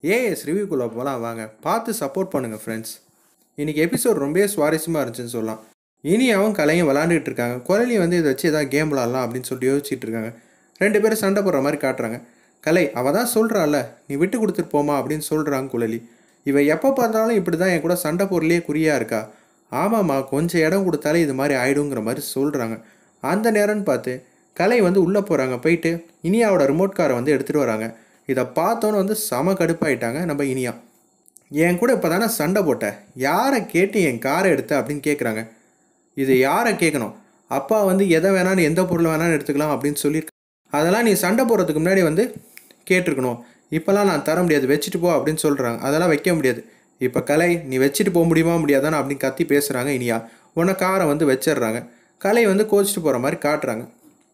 as ரிவ்யூக்குள்ளே போகலாம் வாங்க பார்த்து சப்போர்ட் பண்ணுங்கள் ஃப்ரெண்ட்ஸ் இன்றைக்கி எபிசோட் ரொம்பவே சுவாரஸ்யமாக இருந்துச்சுன்னு சொல்லலாம் இனியாவும் கலையும் விளாண்டுட்டு இருக்காங்க குரலி வந்து இதை வச்சு ஏதாவது கேம் விளாட்லாம் அப்படின்னு சொல்லிட்டு யோசிச்சுட்டு இருக்காங்க ரெண்டு பேரும் சண்டை போடுற மாதிரி காட்டுறாங்க கலை அவள் தான் சொல்கிறாள் நீ விட்டு கொடுத்துட்டு போமா அப்படின்னு சொல்கிறாங்க குழலி இவ எப்போ பார்த்தாலும் இப்படி தான் என் கூட சண்டை போடலையே குறியாக இருக்கா ஆமாம்மா கொஞ்சம் இடம் கொடுத்தாலே இது மாதிரி ஆயிடுங்கிற மாதிரி சொல்கிறாங்க அந்த நேரம்னு பார்த்து கலை வந்து உள்ளே போகிறாங்க போயிட்டு இனியாவோட ரிமோட் காரை வந்து எடுத்துகிட்டு வராங்க இதை பார்த்தோன்னு வந்து செம கடுப்பாயிட்டாங்க நம்ம இனியா என் கூட இப்போ தானே சண்டை போட்டேன் யாரை கேட்டு என் காரை எடுத்த அப்படின்னு கேட்குறாங்க இது யாரை கேட்கணும் அப்பா வந்து எதை வேணாலும் எந்த பொருள் வேணாலும் எடுத்துக்கலாம் அப்படின்னு சொல்லி அதெல்லாம் நீ சண்டை போடுறதுக்கு முன்னாடி வந்து கேட்டிருக்கணும் இப்போல்லாம் நான் தர முடியாது வச்சுட்டு போ அப்படின்னு சொல்கிறாங்க அதெல்லாம் வைக்க முடியாது இப்போ கலை நீ வச்சுட்டு போக முடியுமா முடியாதானே அப்படின்னு கத்தி பேசுகிறாங்க இனியா உன்னை காரை வந்து வச்சிடுறாங்க கலை வந்து கோச்சிட்டு போகிற மாதிரி காட்டுறாங்க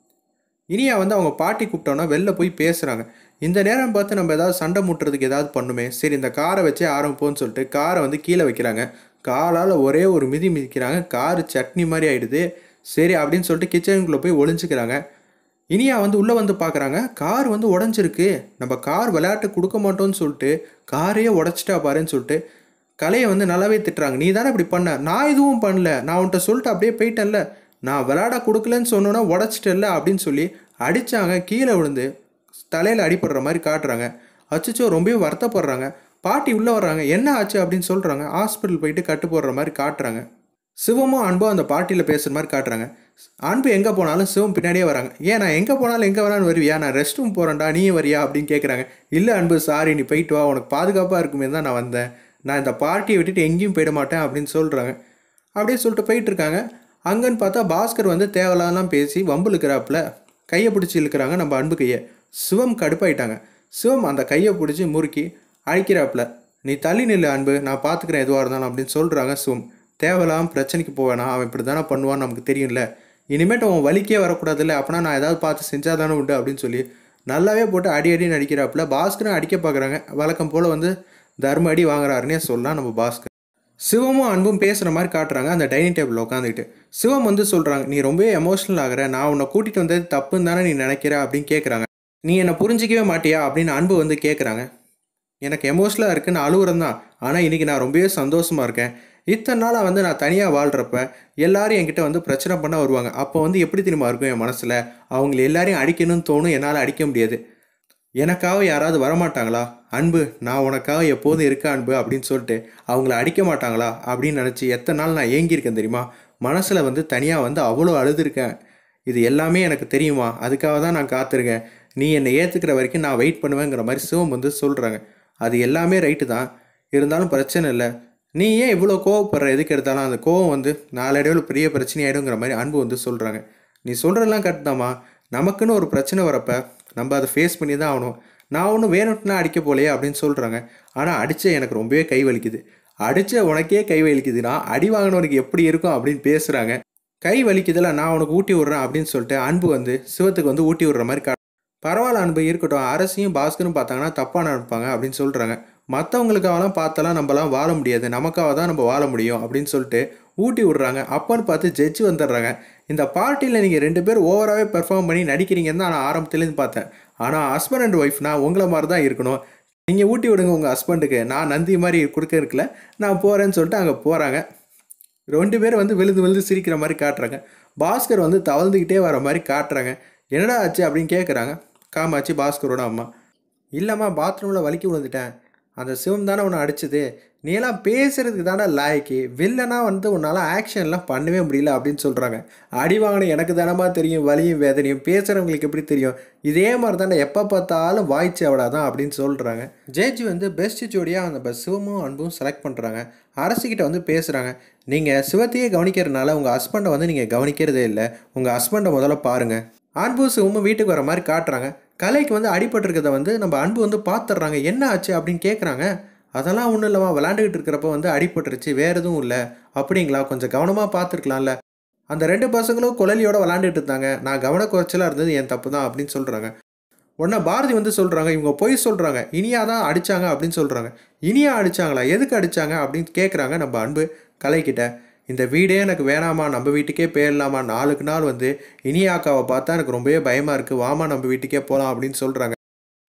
இனியா வந்து அவங்க பாட்டி கூப்பிட்டோன்னா வெளில போய் பேசுகிறாங்க இந்த நேரம் பார்த்து நம்ம ஏதாவது சண்டை முட்டுறதுக்கு ஏதாவது பண்ணுமே சரி இந்த காரை வச்சே ஆரம்பிப்போம்னு சொல்லிட்டு காரை வந்து கீழே வைக்கிறாங்க காலால் ஒரே ஒரு மிதி மிதிக்கிறாங்க காரு சட்னி மாதிரி ஆயிடுது சரி அப்படின்னு சொல்லிட்டு கிச்சனுக்குள்ளே போய் ஒளிஞ்சுக்கிறாங்க இனியா வந்து உள்ளே வந்து பார்க்குறாங்க கார் வந்து உடஞ்சிருக்கு நம்ம கார் விளையாட்டு கொடுக்க மாட்டோம்னு சொல்லிட்டு காரையே உடச்சிட்டா பாருன்னு சொல்லிட்டு கலையை வந்து நல்லாவே திட்டுறாங்க நீ தானே இப்படி பண்ண நான் எதுவும் பண்ணல நான் உன்கிட்ட சொல்லிட்டு அப்படியே போயிட்டேன்ல நான் விளையாட கொடுக்கலன்னு சொன்னோன்னா உடச்சிட்டேன்ல அப்படின்னு சொல்லி அடித்தாங்க கீழே விழுந்து தலையில் அடிபடுற மாதிரி காட்டுறாங்க அச்சச்சோ ரொம்பவே வருத்தப்படுறாங்க பாட்டி உள்ளே வர்றாங்க என்ன ஆச்சு அப்படின்னு சொல்கிறாங்க ஹாஸ்பிட்டல் போயிட்டு கட்டு போடுற மாதிரி காட்டுறாங்க சிவமும் அன்பும் அந்த பாட்டியில் பேசுகிற மாதிரி காட்டுறாங்க அன்பு எங்கே போனாலும் சிவம் பின்னாடியே வராங்க ஏன் நான் எங்கே போனாலும் எங்கே வேணாலும் வருவியா நான் ரெஸ்ட் ரூம் போகிறேன்டா நீ வரியா அப்படின்னு கேட்குறாங்க இல்லை அன்பு சாரி நீ போயிட்டு வா உனக்கு பாதுகாப்பாக இருக்குமே தான் நான் வந்தேன் நான் இந்த பார்ட்டியை விட்டுட்டு எங்கேயும் போயிட மாட்டேன் அப்படின்னு சொல்கிறாங்க அப்படியே சொல்லிட்டு போயிட்டு இருக்காங்க அங்கன்னு பார்த்தா பாஸ்கர் வந்து தேவையில்லாம் பேசி வம்பு இழுக்கிறாப்புல கையை பிடிச்சி இழுக்கிறாங்க நம்ம அன்பு கையை சிவம் கடுப்பாயிட்டாங்க சிவம் அந்த கையை பிடிச்சி முறுக்கி அழிக்கிறாப்புல நீ தள்ளி நில்லு அன்பு நான் பார்த்துக்கிறேன் எதுவாக இருந்தாலும் அப்படின்னு சொல்கிறாங்க சிவம் தேவையில்லாம பிரச்சனைக்கு போவேனா அவன் இப்படி தானே பண்ணுவான்னு நமக்கு தெரியும்ல இனிமேட்டு அவன் வலிக்கே வரக்கூடாதுல்ல அப்பனா நான் ஏதாவது பார்த்து செஞ்சால் தானே உண்டு அப்படின்னு சொல்லி நல்லாவே போட்டு அடி அடி நடிக்கிறாப்புல பாஸ்கரும் அடிக்க பார்க்குறாங்க வழக்கம் போல் வந்து தர்ம அடி வாங்குறாருன்னே சொல்லலாம் நம்ம பாஸ்கர் சிவமும் அன்பும் பேசுகிற மாதிரி காட்டுறாங்க அந்த டைனிங் டேபிளில் உட்காந்துக்கிட்டு சிவம் வந்து சொல்கிறாங்க நீ ரொம்ப எமோஷ்னல் ஆகிற நான் உன்னை கூட்டிகிட்டு வந்தது தப்புன்னு தானே நீ நினைக்கிற அப்படின்னு கேட்குறாங்க நீ என்னை புரிஞ்சிக்கவே மாட்டியா அப்படின்னு அன்பு வந்து கேட்குறாங்க எனக்கு எமோஷ்னலாக இருக்குன்னு அழுகுறேன் தான் ஆனால் இன்றைக்கி நான் ரொம்பவே சந்தோஷமாக இருக்கேன் இத்தனை நாளாக வந்து நான் தனியாக வாழ்கிறப்ப எல்லாரும் என்கிட்ட வந்து பிரச்சனை பண்ண வருவாங்க அப்போ வந்து எப்படி தெரியுமா இருக்கும் என் மனசில் அவங்கள எல்லாரையும் அடிக்கணும்னு தோணும் என்னால் அடிக்க முடியாது எனக்காக யாராவது வரமாட்டாங்களா அன்பு நான் உனக்காக எப்போதும் இருக்க அன்பு அப்படின்னு சொல்லிட்டு அவங்கள அடிக்க மாட்டாங்களா அப்படின்னு நினச்சி எத்தனை நாள் நான் ஏங்கியிருக்கேன் தெரியுமா மனசில் வந்து தனியாக வந்து அவ்வளோ அழுதுருக்கேன் இது எல்லாமே எனக்கு தெரியுமா அதுக்காக தான் நான் காத்திருக்கேன் நீ என்னை ஏற்றுக்கிற வரைக்கும் நான் வெயிட் பண்ணுவேங்கிற மாதிரி சிவம் வந்து சொல்கிறாங்க அது எல்லாமே ரைட்டு தான் இருந்தாலும் பிரச்சனை இல்லை நீ ஏன் இவ்வளோ கோவப்படுற எதுக்கு எடுத்தாலும் அந்த கோவம் வந்து நாளடைவில் பெரிய பிரச்சனை ஆகிடுங்கிற மாதிரி அன்பு வந்து சொல்கிறாங்க நீ சொல்கிறதெல்லாம் கரெக்டாமா நமக்குன்னு ஒரு பிரச்சனை வரப்ப நம்ம அதை ஃபேஸ் பண்ணி தான் ஆகணும் நான் ஒன்றும் வேணும்னா அடிக்க போலையே அப்படின்னு சொல்கிறாங்க ஆனால் அடித்த எனக்கு ரொம்பவே கை வலிக்குது அடித்த உனக்கே கை வலிக்குதுன்னா அடி வாங்கினவனுக்கு எப்படி இருக்கும் அப்படின்னு பேசுகிறாங்க கை வலிக்குதுல நான் உனக்கு ஊட்டி விட்றேன் அப்படின்னு சொல்லிட்டு அன்பு வந்து சிவத்துக்கு வந்து ஊட்டி விடுற மாதிரி கா பரவாயில்ல அன்பு இருக்கட்டும் அரசியும் பாஸ்கரும் பார்த்தாங்கன்னா தப்பாக நினைப்பாங்க அப்படின்னு சொல்கிறாங்க மற்றவங்களுக்காகலாம் பார்த்தலாம் நம்மலாம் வாழ முடியாது நமக்காக தான் நம்ம வாழ முடியும் அப்படின்னு சொல்லிட்டு ஊட்டி விட்றாங்க அப்பன்னு பார்த்து ஜட்ஜி வந்துடுறாங்க இந்த பார்ட்டியில் நீங்கள் ரெண்டு பேர் ஓவராகவே பெர்ஃபார்ம் பண்ணி நடிக்கிறீங்கன்னு தான் நான் ஆரம்பத்துலேருந்து பார்த்தேன் ஆனால் ஹஸ்பண்ட் அண்ட் ஒய்ஃப்னா உங்களை மாதிரி தான் இருக்கணும் நீங்கள் ஊட்டி விடுங்க உங்கள் ஹஸ்பண்டுக்கு நான் நந்தி மாதிரி கொடுக்க இருக்கல நான் போகிறேன்னு சொல்லிட்டு அங்கே போகிறாங்க ரெண்டு பேரும் வந்து விழுந்து விழுந்து சிரிக்கிற மாதிரி காட்டுறாங்க பாஸ்கர் வந்து தவழ்ந்துக்கிட்டே வர மாதிரி காட்டுறாங்க என்னடா ஆச்சு அப்படின்னு கேட்குறாங்க காமாச்சு பாஸ்கரோட அம்மா இல்லைம்மா பாத்ரூமில் வலிக்கி விழுந்துட்டேன் அந்த சிவம் தானே உன்னை அடிச்சது நீ எல்லாம் பேசுறதுக்கு தானே லாய்க்கு வில்லனா வந்து உன்னால் ஆக்ஷன்லாம் பண்ணவே முடியல அப்படின்னு சொல்கிறாங்க அடி வாங்கின எனக்கு தானமா தெரியும் வலியும் வேதனையும் பேசுகிறவங்களுக்கு எப்படி தெரியும் இதே மாதிரி தானே எப்போ பார்த்தாலும் வாய்ச்சி அவடாதான் அப்படின்னு சொல்கிறாங்க ஜேஜி வந்து பெஸ்ட் ஜோடியாக அந்த பஸ் சிவமும் அன்பும் செலக்ட் பண்ணுறாங்க அரசுக்கிட்ட வந்து பேசுகிறாங்க நீங்கள் சிவத்தையே கவனிக்கிறதுனால உங்கள் ஹஸ்பண்டை வந்து நீங்கள் கவனிக்கிறதே இல்லை உங்கள் ஹஸ்பண்டை முதல்ல பாருங்கள் அன்பு சிவமும் வீட்டுக்கு வர மாதிரி காட்டுறாங்க கலைக்கு வந்து அடிபட்டிருக்கிறத வந்து நம்ம அன்பு வந்து பார்த்துட்றாங்க என்ன ஆச்சு அப்படின்னு கேட்குறாங்க அதெல்லாம் ஒன்றும் இல்லைம்மா விளாண்டுக்கிட்டு இருக்கிறப்ப வந்து அடிபட்டுருச்சு வேறு எதுவும் இல்லை அப்படிங்களா கொஞ்சம் கவனமாக பார்த்துருக்கலாம்ல அந்த ரெண்டு பசங்களும் குழலியோட விளாண்டுட்டு இருந்தாங்க நான் கவன குறைச்சலாக இருந்தது என் தப்பு தான் அப்படின்னு சொல்கிறாங்க உடனே பாரதி வந்து சொல்கிறாங்க இவங்க பொய் சொல்கிறாங்க இனியா தான் அடித்தாங்க அப்படின்னு சொல்கிறாங்க இனியா அடித்தாங்களா எதுக்கு அடித்தாங்க அப்படின்னு கேட்குறாங்க நம்ம அன்பு கலைக்கிட்ட இந்த வீடே எனக்கு வேணாமா நம்ம வீட்டுக்கே போயிடலாமா நாளுக்கு நாள் வந்து இனியாக்காவை பார்த்தா எனக்கு ரொம்பவே பயமாக இருக்குது வாமா நம்ம வீட்டுக்கே போகலாம் அப்படின்னு சொல்கிறாங்க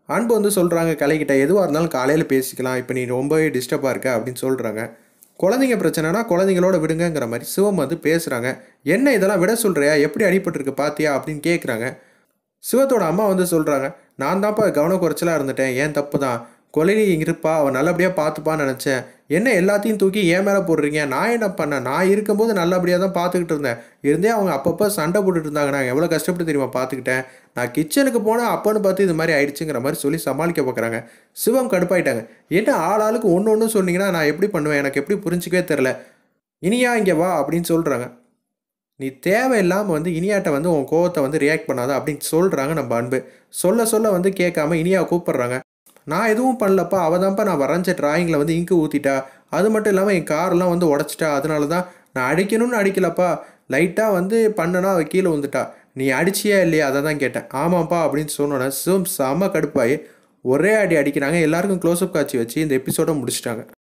அன்பு வந்து சொல்கிறாங்க கலைக்கிட்ட எதுவாக இருந்தாலும் காலையில் பேசிக்கலாம் இப்போ நீ ரொம்பவே டிஸ்டர்பாக இருக்க அப்படின்னு சொல்கிறாங்க குழந்தைங்க பிரச்சனைனா குழந்தைங்களோட விடுங்கங்கிற மாதிரி சிவம் வந்து பேசுகிறாங்க என்ன இதெல்லாம் விட சொல்கிறியா எப்படி அடிபட்டிருக்கு பாத்தியா அப்படின்னு கேட்குறாங்க சிவத்தோட அம்மா வந்து சொல்கிறாங்க நான் தான்ப்பா கவனக்குறைச்சலாக இருந்துட்டேன் ஏன் தப்பு தான் கொலைனி இருப்பா அவன் நல்லபடியாக பார்த்துப்பான்னு நினச்சேன் என்ன எல்லாத்தையும் தூக்கி ஏன் மேலே போடுறீங்க நான் என்ன பண்ணேன் நான் இருக்கும்போது நல்லபடியாக தான் பார்த்துக்கிட்டு இருந்தேன் இருந்தே அவங்க அப்பப்போ சண்டை போட்டுட்டு இருந்தாங்க நான் எவ்வளோ கஷ்டப்பட்டு தெரியுமா பார்த்துக்கிட்டேன் நான் கிச்சனுக்கு போனால் அப்பன்னு பார்த்து இது மாதிரி ஆயிடுச்சுங்கிற மாதிரி சொல்லி சமாளிக்க பார்க்குறாங்க சிவம் கடுப்பாயிட்டாங்க என்ன ஆள் ஆளுக்கு ஒன்று ஒன்று சொன்னீங்கன்னா நான் எப்படி பண்ணுவேன் எனக்கு எப்படி புரிஞ்சிக்கவே தெரில இனியா இங்கே வா அப்படின்னு சொல்கிறாங்க நீ தேவையில்லாமல் வந்து இனியாட்ட வந்து உன் கோவத்தை வந்து ரியாக்ட் பண்ணாத அப்படின்னு சொல்கிறாங்க நம்ம அன்பு சொல்ல சொல்ல வந்து கேட்காம இனியா கூப்பிட்றாங்க நான் எதுவும் பண்ணலப்பா அவள் தான்ப்பா நான் வரைஞ்ச டிராயிங்கில் வந்து இங்கு ஊற்றிட்டா அது மட்டும் இல்லாமல் என் காரெல்லாம் வந்து உடச்சிட்டா அதனால தான் நான் அடிக்கணும்னு அடிக்கலப்பா லைட்டாக வந்து பண்ணனா அவள் கீழே வந்துட்டா நீ அடிச்சியா இல்லையா அதை தான் கேட்டேன் ஆமாப்பா அப்படின்னு சொன்னோன்னே சிவம் செம்ம கடுப்பாயி ஒரே அடி அடிக்கிறாங்க எல்லாருக்கும் க்ளோஸ்அப் காட்சி வச்சு இந்த எபிசோட முடிச்சிட்டாங்க